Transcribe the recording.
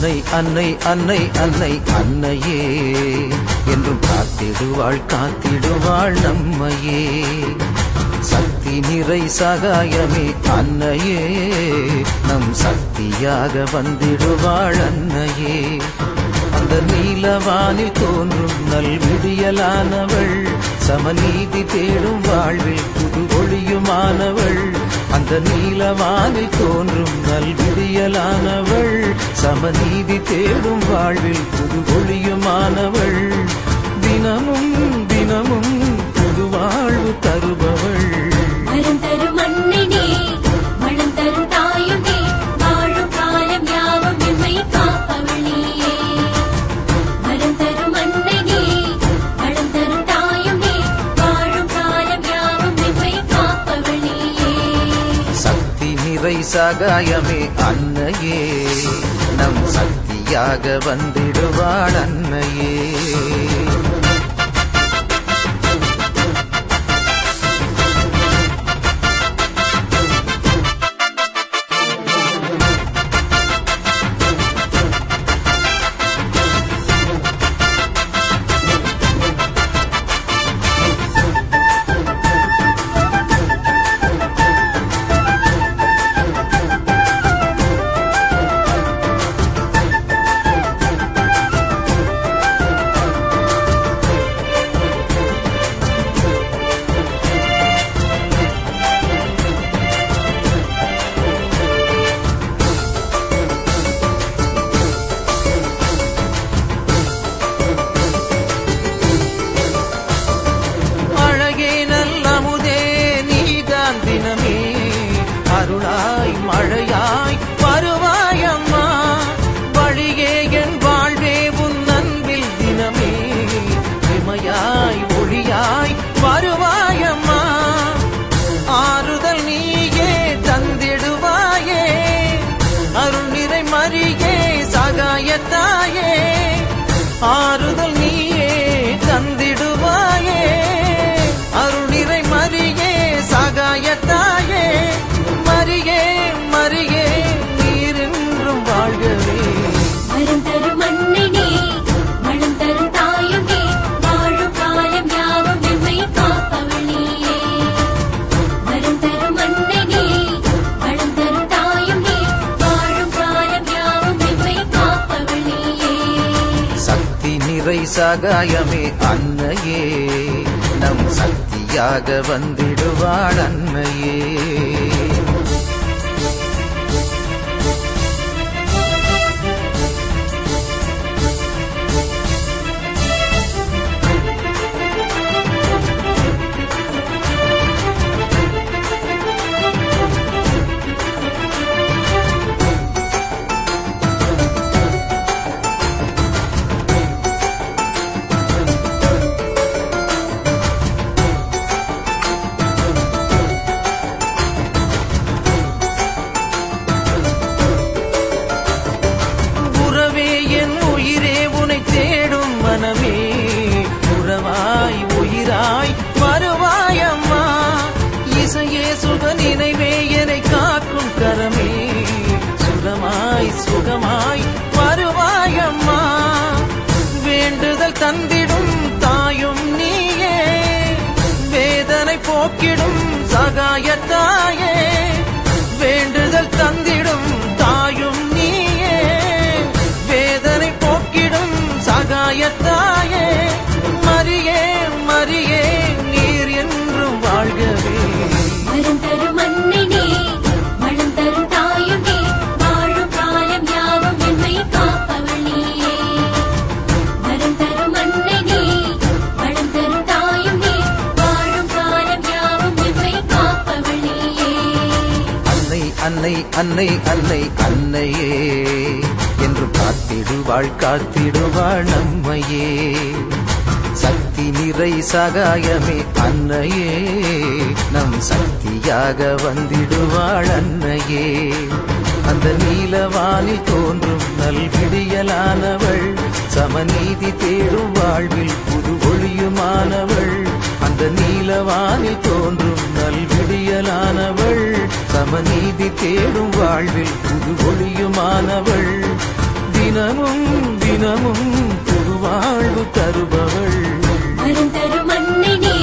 அன்னை அன்னை அன்னை அன்னை அன்னையே என்றும் காத்திடுவாள் காத்திடுவாள் நம்மையே சக்தி நிறை சகாயமே அன்னையே நம் சக்தியாக வந்திடுவாள் அன்னையே அந்த நீலவானில் தோன்றும் நல்விடியலானவள் சமநீதி தேடும் வாழ்வில் புது ஒளியுமானவள் அந்த நீலவானில் தோன்றும் நல்விடியலானவள் சமநீதி தேடும் வாழ்வில் புது ஒளியுமானவள் தினமும் தினமும் புது வாழ்வு தருபவள் வரம் தரும் அன்னை நீ வளம் தரும் தாயும் நீ வாழும் காலம் யாவும் எம்மை காப்பவள் நீயே வரம் தரும் அன்னை நீ வளம் தரும் தாயும் நீ வாழும் காலம் யாவும் எம்மை காப்பவள் நீயே சக்தி நிறை சகாயமே அன்னையே நம் சக்தியாக வந்திடுவாள் அன்னையே அழகே நல்லமுதே நீதான் தினமே அருளாய் மழையாய் வருவாயம்மா வழியே என் வாழ்வே உன் அன்பில் தினமே இமையாய் ஒளியாய் வருவாயம்மா ஆறுதல் நீயே தந்திடுவாயே அருள் நிறை மறியே சகாயத்தாயே ஆறுதல் நீயே தந்திடுவாயே அருள் நிறை மறியே சகாயத்தாயே மறியே மறியே நீரென்றும் வாழ்கவே வரம் தரும் அன்னை நீ வளம் தரும் தாயும் நீ வாழும் காலம் யாவும் எம்மை காப்பவள் நீயே வரம் தரும் அன்னை நீ வளம் தரும் தாயும் நீ வாழும் காலம் யாவும் எம்மை காப்பவள் நீயே சக்தி நிறை சகாயமே அன்னையே நம் சக்தியாக வந்திடுவாள் அன்னையே உறவே என் உயிரே உனை தேடும் மனமே உறவாய் உயிராய் வருவாய் அம்மா இசையே சுக நினைவே என்னை காக்கும் கரமே சுகமாய் சுகமாய் வருவாய் அம்மா வேண்டுதல் தந்திடும் தாயும் நீயே வேதனை போக்கிடும் சகாயத்தாயே வேண்டுதல் தந்திடும் தாயும் நீயே வேதனை போக்கிடும் சகாயத்தாயே மரியே மரியே நீர் என்றும் வாழ்கவே வரம் தரும் அன்னை நீ வளம் தரும் தாயும் நீ வாழும் காலம் யாவும் எம்மை காப்பவள் நீயே வரம் தரும் அன்னை நீ வளம் தரும் தாயும் நீ வாழும் காலம் யாவும் எம்மை காப்பவள் நீயே அன்னை அன்னை அன்னை அன்னை அன்னையே என்று காத்திடுவாள் காத்திடுவாள் நம்மையே சக்தி நிறை சகாயமே அன்னையே நம் சக்தியாக வந்திடுவாள் அன்னையே அந்த நீலவானில் தோன்றும் நல்விடியலானவள் சமநீதி தேடும் வாழ்வில் புது ஒளியுமானவள் அந்த நீலவானில் தோன்றும் நல்விடியலானவள் சமநீதி தேடும் வாழ்வில் புது ஒளியுமானவள் தினமும் தினமும் புதுவாழ்வு தருபவள் வரம் தரும் அன்னை நீ